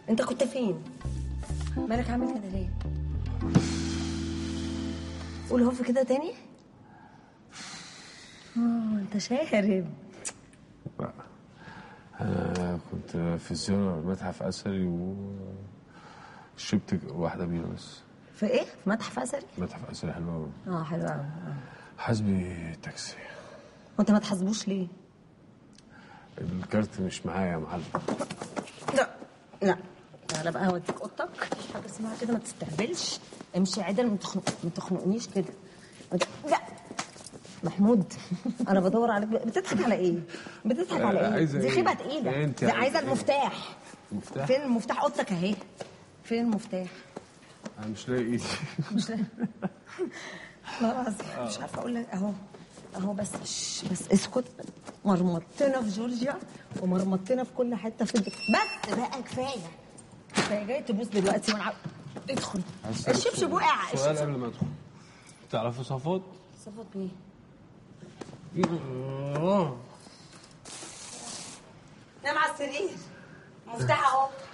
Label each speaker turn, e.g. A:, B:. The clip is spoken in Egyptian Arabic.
A: انت كنت فين مالك عامل كده ليه قول هوف كده تاني اه انت شارب
B: لا انا كنت في زيارة متحف اثري و شربت واحدة بيها بس
A: في ايه في متحف اثري
B: متحف اثري حلو قوي
A: اه حلو قوي
B: حاسبي تاكسي
A: وانت ما تحاسبوش ليه
B: الكارت مش معايا يا معلم
A: لا لا تعالى بقى هوديك اوضتك مفيش حاجه اسمها كده ما تستهبلش امشي عدل ما تخنق ما تخنقنيش كده لا محمود انا بدور عليك بتضحك على ايه بتضحك على ايه
B: عايزة
A: دي
B: إيه؟
A: خيبه تقيله
B: أنت
A: دي
B: عايزة
A: عايزه
B: إيه؟
A: المفتاح
B: مفتاح
A: فين المفتاح اوضتك اهي فين المفتاح
B: انا مش لاقي ايدي
A: مش خلاص مش عارفه اقول لك اهو اهو بس شش، بس اسكت مرمطتنا في جورجيا ومرمطتنا في كل حته في البيت بس بقى كفايه كفايه جاي تبوس دلوقتي وانا عارف- ادخل
B: عايز أسألك
A: الشبشب
B: سؤال-
A: وقع
B: سؤال
A: الشبشب
B: قبل ما ادخل تعرفوا صفات؟
A: صفات مين؟
B: اه
A: نام على السرير مفتاح اهو